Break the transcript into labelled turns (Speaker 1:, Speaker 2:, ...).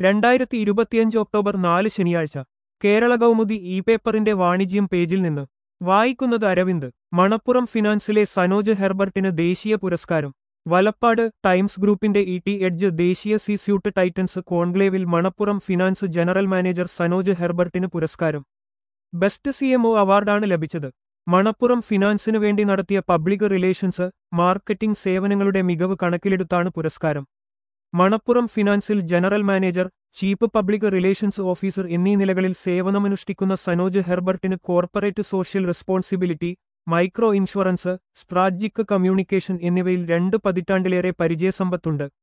Speaker 1: രണ്ടായിരത്തി ഇരുപത്തിയഞ്ച് ഒക്ടോബർ നാല് ശനിയാഴ്ച കേരള കൗമുദി ഇ പേപ്പറിന്റെ വാണിജ്യം പേജിൽ നിന്ന് വായിക്കുന്നത് അരവിന്ദ് മണപ്പുറം ഫിനാൻസിലെ സനോജ് ഹെർബർട്ടിന് ദേശീയ പുരസ്കാരം വലപ്പാട് ടൈംസ് ഗ്രൂപ്പിന്റെ ഇ ടി എഡ്ജ് ദേശീയ സി സ്യൂട്ട് ടൈറ്റൻസ് കോൺക്ലേവിൽ Manappuram Finance general manager Sanoj ഹെർബർട്ടിന് പുരസ്കാരം ബെസ്റ്റ് സി എംഒ അവാർഡാണ് ലഭിച്ചത് മണപ്പുറം ഫിനാൻസിനു വേണ്ടി നടത്തിയ പബ്ലിക് റിലേഷൻസ് മാർക്കറ്റിംഗ് സേവനങ്ങളുടെ മികവ് കണക്കിലെടുത്താണ് പുരസ്കാരം മണപ്പുറം ഫിനാൻസിൽ general manager chief public relations officer എന്നീ നിലകളിൽ സേവനമനുഷ്ഠിക്കുന്ന സനോജ് ഹെർബർട്ടിന് corporate social responsibility micro insurance strategic communication എന്നിവയിൽ രണ്ട് പതിറ്റാണ്ടിലേറെ പരിചയസമ്പത്തുണ്ട്